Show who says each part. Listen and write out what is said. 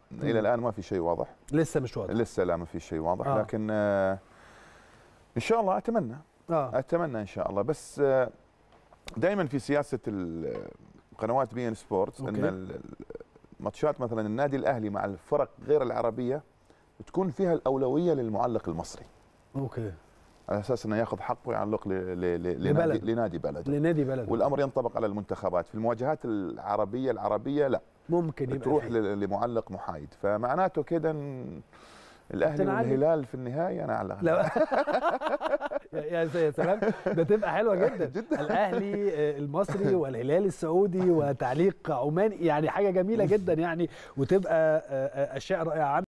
Speaker 1: الى الان ما في شيء واضح
Speaker 2: لسه مش واضح
Speaker 1: لسه لا ما في شيء واضح
Speaker 2: آه.
Speaker 1: لكن آه، ان شاء الله اتمنى
Speaker 2: اه
Speaker 1: اتمنى ان شاء الله بس دائما في سياسه ال- قنوات بي ان سبورتس ان
Speaker 2: أوكي.
Speaker 1: ال- ال- ماتشات مثلا النادي الاهلي مع الفرق غير العربيه تكون فيها الاولويه للمعلق المصري
Speaker 2: اوكي
Speaker 1: على اساس انه ياخذ حقه يعلق ل- ل- ل- لنادي,
Speaker 2: لبلد.
Speaker 1: لنادي بلده
Speaker 2: لنادي بلد
Speaker 1: والامر ينطبق على المنتخبات في المواجهات العربيه العربيه لا
Speaker 2: ممكن يبقى
Speaker 1: تروح
Speaker 2: فيه.
Speaker 1: ل- لمعلق محايد فمعناته كده إن الاهلي
Speaker 2: كابتن علي.
Speaker 1: والهلال في النهايه انا على
Speaker 2: لا يا يا يا سلام ده تبقى حلوه جدا
Speaker 1: جدا.
Speaker 2: الاهلي آه، المصري والهلال السعودي وتعليق عماني يعني حاجه جميله جدا يعني وتبقى آه، آه، اشياء رائعه